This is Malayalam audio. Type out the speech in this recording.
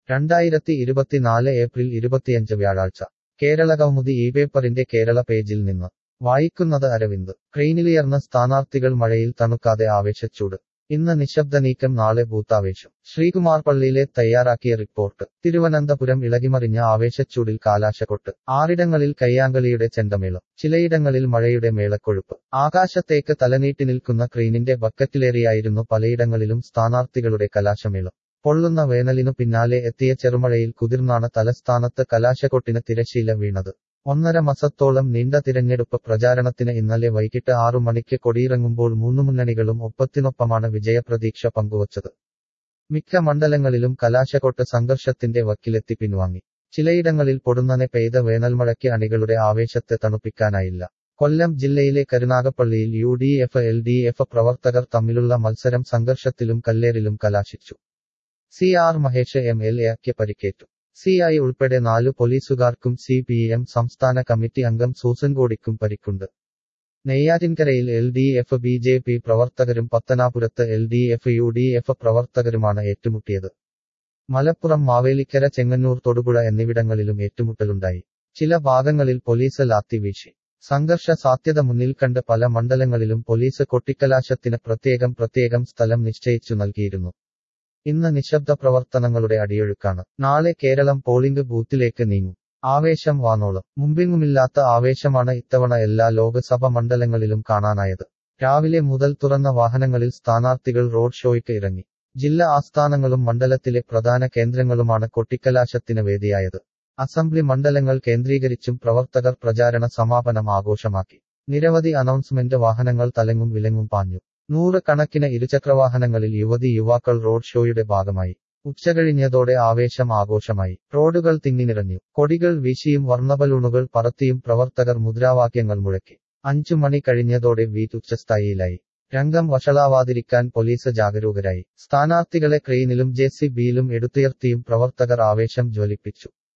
രണ്ടായിരത്തി ഇരുപത്തിനാല് ഏപ്രിൽ ഇരുപത്തിയഞ്ച് വ്യാഴാഴ്ച കേരള കൗമുദി ഈ പേപ്പറിന്റെ കേരള പേജിൽ നിന്ന് വായിക്കുന്നത് അരവിന്ദ് ക്രെയിനിലുയർന്ന സ്ഥാനാർത്ഥികൾ മഴയിൽ തണുക്കാതെ ആവേശച്ചൂട് ഇന്ന് നിശബ്ദ നീക്കം നാളെ ബൂത്താവേശം ശ്രീകുമാർ പള്ളിയിലെ തയ്യാറാക്കിയ റിപ്പോർട്ട് തിരുവനന്തപുരം ഇളകിമറിഞ്ഞ ആവേശച്ചൂടിൽ കാലാശക്കൊട്ട് ആറിടങ്ങളിൽ കയ്യാങ്കളിയുടെ ചെണ്ടമേളം ചിലയിടങ്ങളിൽ മഴയുടെ മേളക്കൊഴുപ്പ് ആകാശത്തേക്ക് തലനീട്ടി നിൽക്കുന്ന ക്രെയിനിന്റെ ബക്കറ്റിലേറിയായിരുന്നു പലയിടങ്ങളിലും സ്ഥാനാർത്ഥികളുടെ കലാശമേളം പൊള്ളുന്ന വേനലിനു പിന്നാലെ എത്തിയ ചെറുമഴയിൽ കുതിർന്നാണ് തലസ്ഥാനത്ത് കലാശക്കൊട്ടിന് തിരശീല വീണത് ഒന്നര മാസത്തോളം നീണ്ട തിരഞ്ഞെടുപ്പ് പ്രചാരണത്തിന് ഇന്നലെ വൈകിട്ട് ആറു മണിക്ക് കൊടിയിറങ്ങുമ്പോൾ മൂന്നു മുന്നണികളും ഒപ്പത്തിനൊപ്പമാണ് വിജയപ്രതീക്ഷ പങ്കുവച്ചത് മിക്ക മണ്ഡലങ്ങളിലും കലാശക്കൊട്ട് സംഘർഷത്തിന്റെ വക്കിലെത്തി പിൻവാങ്ങി ചിലയിടങ്ങളിൽ പൊടുന്നനെ പെയ്ത വേനൽമഴയ്ക്ക് അണികളുടെ ആവേശത്തെ തണുപ്പിക്കാനായില്ല കൊല്ലം ജില്ലയിലെ കരുനാഗപ്പള്ളിയിൽ U D F L D F പ്രവർത്തകർ തമ്മിലുള്ള മത്സരം സംഘർഷത്തിലും കല്ലേറിലും കലാശിച്ചു C R Mahesh M L എക്ക് പരിക്കേറ്റു സി ഐ ഉൾപ്പെടെ നാലു പോലീസുകാർക്കും സി പി എം സംസ്ഥാന കമ്മിറ്റി അംഗം സൂസൻ കോടിക്കും പരിക്കുണ്ട് നെയ്യാറ്റിൻകരയിൽ L D F B J P പ്രവർത്തകരും പത്തനാപുരത്ത് L D F U D F പ്രവർത്തകരുമാണ് ഏറ്റുമുട്ടിയത് മലപ്പുറം മാവേലിക്കര ചെങ്ങന്നൂർ തൊടുപുഴ എന്നിവിടങ്ങളിലും ഏറ്റുമുട്ടലുണ്ടായി ചില ഭാഗങ്ങളിൽ പോലീസ് ലാത്തി വീശി സംഘർഷ സാധ്യത മുന്നിൽ കണ്ട് പല മണ്ഡലങ്ങളിലും പോലീസ് കൊട്ടിക്കലാശത്തിന് പ്രത്യേകം പ്രത്യേകം സ്ഥലം നിശ്ചയിച്ചു നൽകിയിരുന്നു ഇന്ന് നിശബ്ദ പ്രവർത്തനങ്ങളുടെ അടിയൊഴുക്കാണ് നാളെ കേരളം പോളിംഗ് ബൂത്തിലേക്ക് നീങ്ങും ആവേശം വാനോളം മുമ്പെങ്ങുമില്ലാത്ത ആവേശമാണ് ഇത്തവണ എല്ലാ ലോക്സഭ മണ്ഡലങ്ങളിലും കാണാനായത് രാവിലെ മുതൽ തുറന്ന വാഹനങ്ങളിൽ സ്ഥാനാർത്ഥികൾ റോഡ് ഷോയ്ക്ക് ഇറങ്ങി ജില്ലാ ആസ്ഥാനങ്ങളും മണ്ഡലത്തിലെ പ്രധാന കേന്ദ്രങ്ങളുമാണ് കൊട്ടിക്കലാശത്തിന് വേദിയായത് അസംബ്ലി മണ്ഡലങ്ങൾ കേന്ദ്രീകരിച്ചും പ്രവർത്തകർ പ്രചാരണ സമാപനം ആഘോഷമാക്കി നിരവധി അനൗൺസ്മെന്റ് വാഹനങ്ങൾ തലങ്ങും വിലങ്ങും പാഞ്ഞു നൂറ് കണക്കിന് ഇരുചക്രവാഹനങ്ങളിൽ യുവതി യുവാക്കൾ റോഡ് ഷോയുടെ ഭാഗമായി ഉച്ചകഴിഞ്ഞതോടെ ആവേശം ആഘോഷമായി റോഡുകൾ തിങ്ങിനിറഞ്ഞു കൊടികൾ വീശിയും വർണ്ണബലൂണുകൾ പറത്തിയും പ്രവർത്തകർ മുദ്രാവാക്യങ്ങൾ മുഴക്കി അഞ്ചു മണി കഴിഞ്ഞതോടെ വീറ്റ് ഉച്ചസ്ഥായിയിലായി രംഗം വഷളാവാതിരിക്കാൻ പോലീസ് ജാഗരൂകരായി സ്ഥാനാർത്ഥികളെ ക്രെയിനിലും ജെ സി ബിയിലും എടുത്തുയർത്തിയും പ്രവർത്തകർ ആവേശം ജ്വലിപ്പിച്ചു